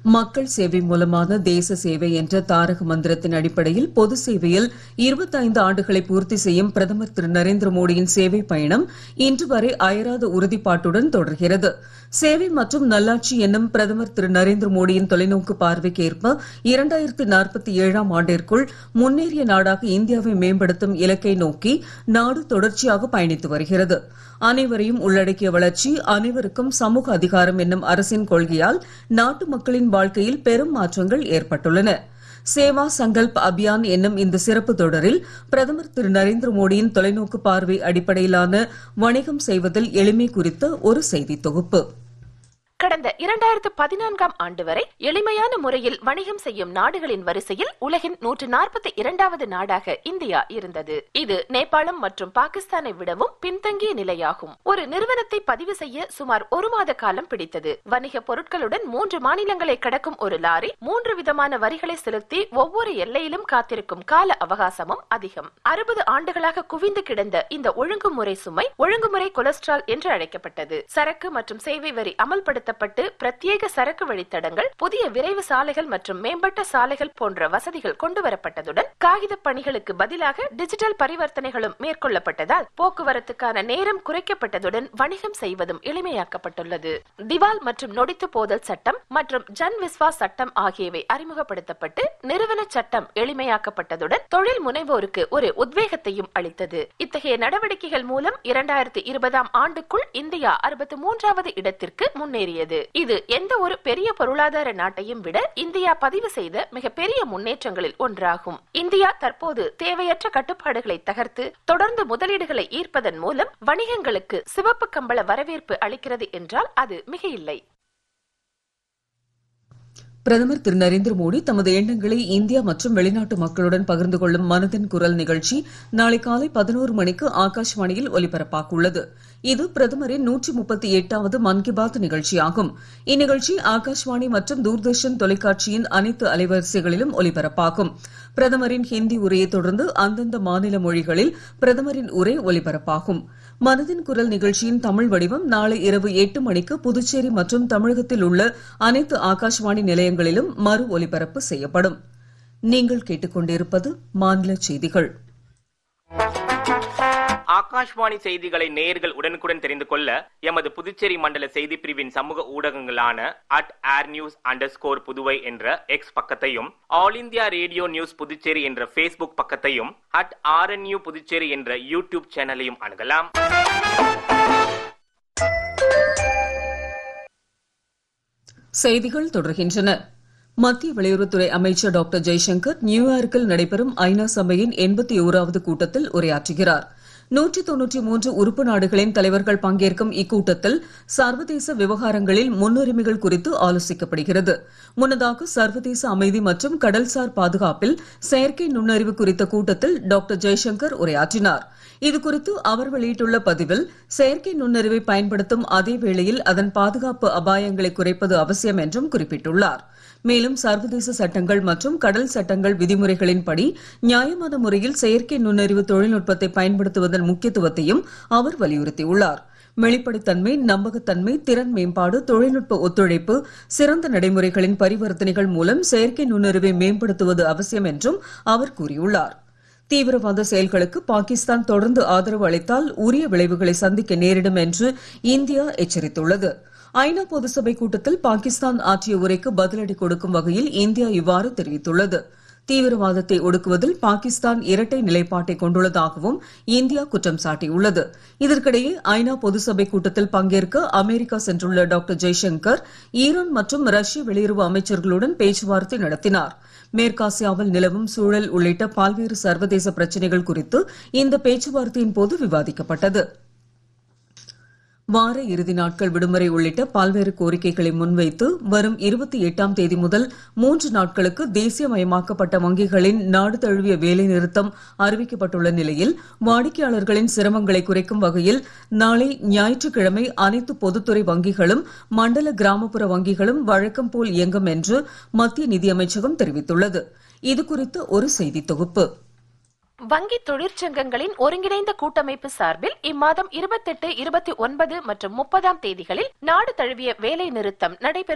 மக்கள் சேவை மூலமான தேச சேவை என்ற தாரக மந்திரத்தின் அடிப்படையில் பொது சேவையில் இருபத்தைந்து ஆண்டுகளை பூர்த்தி செய்யும் பிரதமர் திரு நரேந்திர மோடியின் சேவை பயணம் இன்று வரை அயராத உறுதிப்பாட்டுடன் தொடர்கிறது சேவை மற்றும் நல்லாட்சி என்னும் பிரதமர் திரு நரேந்திர மோடியின் தொலைநோக்கு பார்வைக்கு ஏற்ப இரண்டாயிரத்தி நாற்பத்தி ஏழாம் ஆண்டிற்குள் முன்னேறிய நாடாக இந்தியாவை மேம்படுத்தும் இலக்கை நோக்கி நாடு தொடர்ச்சியாக பயணித்து வருகிறது அனைவரையும் உள்ளடக்கிய வளர்ச்சி அனைவருக்கும் சமூக அதிகாரம் என்னும் அரசின் கொள்கையால் நாட்டு மக்களின் வாழ்க்கையில் பெரும் மாற்றங்கள் ஏற்பட்டுள்ளன சேவா சங்கல்ப் அபியான் என்னும் இந்த சிறப்பு தொடரில் பிரதமர் திரு நரேந்திர மோடியின் தொலைநோக்கு பார்வை அடிப்படையிலான வணிகம் செய்வதில் எளிமை குறித்த ஒரு செய்தி தொகுப்பு கடந்த இரண்டாயிரத்து பதினான்காம் ஆண்டு வரை எளிமையான முறையில் வணிகம் செய்யும் நாடுகளின் வரிசையில் உலகின் நூற்று நாற்பத்தி இரண்டாவது நாடாக இந்தியா இருந்தது இது நேபாளம் மற்றும் பாகிஸ்தானை விடவும் பின்தங்கிய நிலையாகும் ஒரு நிறுவனத்தை பதிவு செய்ய சுமார் ஒரு மாத காலம் பிடித்தது வணிக பொருட்களுடன் மூன்று மாநிலங்களை கடக்கும் ஒரு லாரி மூன்று விதமான வரிகளை செலுத்தி ஒவ்வொரு எல்லையிலும் காத்திருக்கும் கால அவகாசமும் அதிகம் அறுபது ஆண்டுகளாக குவிந்து கிடந்த இந்த ஒழுங்குமுறை சுமை ஒழுங்குமுறை கொலஸ்ட்ரால் என்று அழைக்கப்பட்டது சரக்கு மற்றும் சேவை வரி அமல்படுத்த பயன்படுத்தப்பட்டு பிரத்யேக சரக்கு வழித்தடங்கள் புதிய விரைவு சாலைகள் மற்றும் மேம்பட்ட சாலைகள் போன்ற வசதிகள் கொண்டு வரப்பட்டதுடன் காகித பணிகளுக்கு பதிலாக டிஜிட்டல் பரிவர்த்தனைகளும் மேற்கொள்ளப்பட்டதால் போக்குவரத்துக்கான நேரம் குறைக்கப்பட்டதுடன் வணிகம் செய்வதும் எளிமையாக்கப்பட்டுள்ளது திவால் மற்றும் நொடித்து போதல் சட்டம் மற்றும் ஜன் விஸ்வாஸ் சட்டம் ஆகியவை அறிமுகப்படுத்தப்பட்டு நிறுவன சட்டம் எளிமையாக்கப்பட்டதுடன் தொழில் முனைவோருக்கு ஒரு உத்வேகத்தையும் அளித்தது இத்தகைய நடவடிக்கைகள் மூலம் இரண்டாயிரத்தி இருபதாம் ஆண்டுக்குள் இந்தியா அறுபத்தி மூன்றாவது இடத்திற்கு முன்னேறியது முன்னேறியது இது எந்த ஒரு பெரிய பொருளாதார நாட்டையும் விட இந்தியா பதிவு செய்த மிகப்பெரிய முன்னேற்றங்களில் ஒன்றாகும் இந்தியா தற்போது தேவையற்ற கட்டுப்பாடுகளை தகர்த்து தொடர்ந்து முதலீடுகளை ஈர்ப்பதன் மூலம் வணிகங்களுக்கு சிவப்பு கம்பள வரவேற்பு அளிக்கிறது என்றால் அது மிக இல்லை பிரதமர் திரு நரேந்திர மோடி தமது எண்ணங்களை இந்தியா மற்றும் வெளிநாட்டு மக்களுடன் பகிர்ந்து கொள்ளும் மனதின் குரல் நிகழ்ச்சி நாளை காலை பதினோரு மணிக்கு ஆகாஷ்வாணியில் ஒலிபரப்பாக உள்ளது இது பிரதமரின் நூற்றி முப்பத்தி எட்டாவது மன் கி பாத் நிகழ்ச்சியாகும் இந்நிகழ்ச்சி ஆகாஷ்வாணி மற்றும் தூர்தர்ஷன் தொலைக்காட்சியின் அனைத்து அலைவரிசைகளிலும் ஒலிபரப்பாகும் பிரதமரின் ஹிந்தி உரையை தொடர்ந்து அந்தந்த மாநில மொழிகளில் பிரதமரின் உரை ஒலிபரப்பாகும் மனதின் குரல் நிகழ்ச்சியின் தமிழ் வடிவம் நாளை இரவு எட்டு மணிக்கு புதுச்சேரி மற்றும் தமிழகத்தில் உள்ள அனைத்து ஆகாஷ்வாணி நிலையங்களிலும் மறு ஒலிபரப்பு செய்யப்படும் நீங்கள் கேட்டுக்கொண்டிருப்பது மாநில செய்திகள் ஆகாஷ்வாணி செய்திகளை நேயர்கள் உடனுக்குடன் தெரிந்து கொள்ள எமது புதுச்சேரி மண்டல செய்தி பிரிவின் சமூக ஊடகங்களான at air news underscore Puduvai என்ற எக்ஸ் பக்கத்தையும் All India Radio News Puducherry என்ற ஃபேஸ்புக் பக்கத்தையும் அட் ஆர்என்யூ புதுச்சேரி என்ற யூடியூப் சேனலையும் அணுகலாம் செய்திகள் தொடர்கின்றன மத்திய வெளியுறவுத்துறை அமைச்சர் டாக்டர் ஜெய்சங்கர் நியூயார்க்கில் நடைபெறும் ஐநா சபையின் எண்பத்தி ஓராவது கூட்டத்தில் உரையாற்றுகிறார் நூற்றி தொன்னூற்றி மூன்று உறுப்பு நாடுகளின் தலைவர்கள் பங்கேற்கும் இக்கூட்டத்தில் சர்வதேச விவகாரங்களில் முன்னுரிமைகள் குறித்து ஆலோசிக்கப்படுகிறது முன்னதாக சர்வதேச அமைதி மற்றும் கடல்சார் பாதுகாப்பில் செயற்கை நுண்ணறிவு குறித்த கூட்டத்தில் டாக்டர் ஜெய்சங்கர் உரையாற்றினார் இதுகுறித்து அவர் வெளியிட்டுள்ள பதிவில் செயற்கை நுண்ணறிவை பயன்படுத்தும் அதே வேளையில் அதன் பாதுகாப்பு அபாயங்களை குறைப்பது அவசியம் என்றும் குறிப்பிட்டுள்ளார் மேலும் சர்வதேச சட்டங்கள் மற்றும் கடல் சட்டங்கள் விதிமுறைகளின்படி நியாயமான முறையில் செயற்கை நுண்ணறிவு தொழில்நுட்பத்தை பயன்படுத்துவதன் முக்கியத்துவத்தையும் அவர் வலியுறுத்தியுள்ளார் வெளிப்படைத்தன்மை நம்பகத்தன்மை திறன் மேம்பாடு தொழில்நுட்ப ஒத்துழைப்பு சிறந்த நடைமுறைகளின் பரிவர்த்தனைகள் மூலம் செயற்கை நுண்ணறிவை மேம்படுத்துவது அவசியம் என்றும் அவர் கூறியுள்ளார் தீவிரவாத செயல்களுக்கு பாகிஸ்தான் தொடர்ந்து ஆதரவு அளித்தால் உரிய விளைவுகளை சந்திக்க நேரிடும் என்று இந்தியா எச்சரித்துள்ளது ஐநா பொதுசபை கூட்டத்தில் பாகிஸ்தான் ஆற்றிய உரைக்கு பதிலடி கொடுக்கும் வகையில் இந்தியா இவ்வாறு தெரிவித்துள்ளது தீவிரவாதத்தை ஒடுக்குவதில் பாகிஸ்தான் இரட்டை நிலைப்பாட்டை கொண்டுள்ளதாகவும் இந்தியா குற்றம் சாட்டியுள்ளது இதற்கிடையே ஐநா பொதுசபை கூட்டத்தில் பங்கேற்க அமெரிக்கா சென்றுள்ள டாக்டர் ஜெய்சங்கர் ஈரான் மற்றும் ரஷ்ய வெளியுறவு அமைச்சர்களுடன் பேச்சுவார்த்தை நடத்தினார் மேற்காசியாவில் நிலவும் சூழல் உள்ளிட்ட பல்வேறு சர்வதேச பிரச்சனைகள் குறித்து இந்த பேச்சுவார்த்தையின் போது விவாதிக்கப்பட்டது வார இறுதி நாட்கள் விடுமுறை உள்ளிட்ட பல்வேறு கோரிக்கைகளை முன்வைத்து வரும் இருபத்தி எட்டாம் தேதி முதல் மூன்று நாட்களுக்கு தேசியமயமாக்கப்பட்ட வங்கிகளின் நாடு தழுவிய வேலை நிறுத்தம் அறிவிக்கப்பட்டுள்ள நிலையில் வாடிக்கையாளர்களின் சிரமங்களை குறைக்கும் வகையில் நாளை ஞாயிற்றுக்கிழமை அனைத்து பொதுத்துறை வங்கிகளும் மண்டல கிராமப்புற வங்கிகளும் வழக்கம் போல் இயங்கும் என்று மத்திய நிதியமைச்சகம் தெரிவித்துள்ளது இதுகுறித்து ஒரு செய்தி தொகுப்பு வங்கி தொழிற்சங்கங்களின் ஒருங்கிணைந்த கூட்டமைப்பு சார்பில் இம்மாதம் இருபத்தெட்டு இருபத்தி ஒன்பது மற்றும் முப்பதாம் தேதிகளில் நாடு தழுவிய வேலை நிறுத்தம் நடைபெறும்